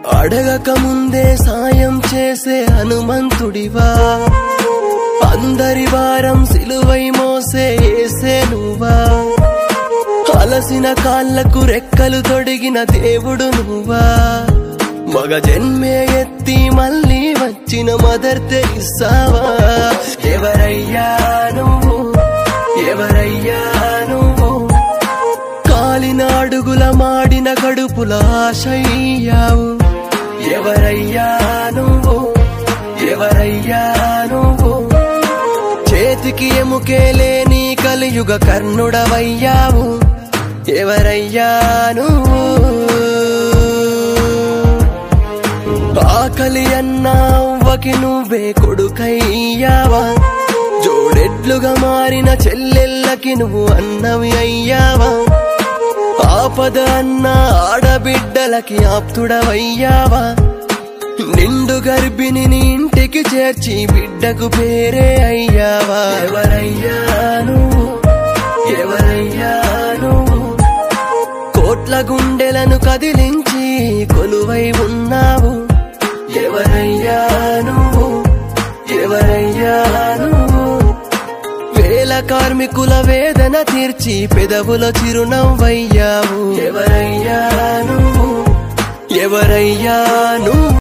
అడగక ముందే సాయం చేసే హనుమంతుడివా అందరి వారం సిలువై మోసే ఏసే నువ్వా అలసిన కాళ్లకు రెక్కలు తొడిగిన దేవుడు నువ్వా మగ జన్మే ఎత్తి మళ్ళీ వచ్చిన మదర్ తెరిసావా ఎవరయ్యా నువ్వు ఎవరయ్యా నువ్వు కాలిన అడుగుల మాడిన కడుపుల ఆశయ్యావు ఎవరయ్యా నువ్వు ఎవరయ్యా నువ్వు చేతికి ఎముకే లేని కలియుగ కర్ణుడవయ్యావు ఎవరయ్యా నువ్వు ఆకలి అన్న అవ్వకి నువ్వే కొడుకయ్యావా జోడెడ్లుగా మారిన చెల్లెళ్ళకి నువ్వు అన్నవి అయ్యావా ఆపద అన్న ఆడబిడ్డలకి ఆప్తుడవయ్యావా నిండు గర్భిణి నీ ఇంటికి చేర్చి బిడ్డకు పేరే అయ్యావా ఎవరయ్యా నువ్వు ఎవరయ్యా నువ్వు కోట్ల గుండెలను కదిలించి కొలువై ఉన్నావు ఎవరయ్యా నువ్వు ఎవరయ్యా నువ్వు వేల కార్మికుల వేదన తీర్చి పెదవుల చిరునవ్వయ్యావు ఎవరయ్యా నువ్వు ఎవరయ్యా నువ్వు